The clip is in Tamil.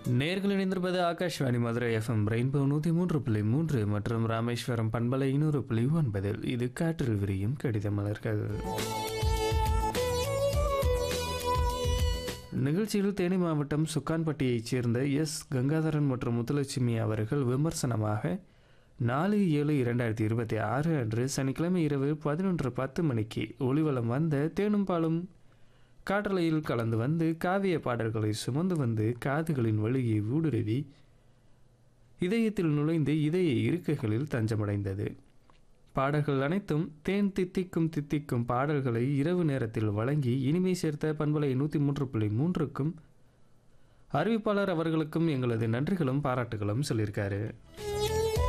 நேர்கள் இணைந்திருப்பது ஆகாஷ்வாணி மதுரை எஃப்எம் ரெயின்போ நூற்றி மூன்று புள்ளி மூன்று மற்றும் ராமேஸ்வரம் பண்பலை நூறு புள்ளி ஒன்பதில் இது காற்றில் விரியும் கடித மலர்கள் நிகழ்ச்சியில் தேனி மாவட்டம் சுக்கான்பட்டியைச் சேர்ந்த எஸ் கங்காதரன் மற்றும் முத்துலட்சுமி அவர்கள் விமர்சனமாக நாலு ஏழு இரண்டாயிரத்தி இருபத்தி ஆறு அன்று சனிக்கிழமை இரவு பதினொன்று பத்து மணிக்கு ஒளிவலம் வந்த தேனும் பாலும் காற்றலையில் கலந்து வந்து காவிய பாடல்களை சுமந்து வந்து காதுகளின் வழியை ஊடுருவி இதயத்தில் நுழைந்து இதய இருக்கைகளில் தஞ்சமடைந்தது பாடல்கள் அனைத்தும் தேன் தித்திக்கும் தித்திக்கும் பாடல்களை இரவு நேரத்தில் வழங்கி இனிமை சேர்த்த பண்பலை நூற்றி மூன்று புள்ளி மூன்றுக்கும் அறிவிப்பாளர் அவர்களுக்கும் எங்களது நன்றிகளும் பாராட்டுகளும் சொல்லியிருக்காரு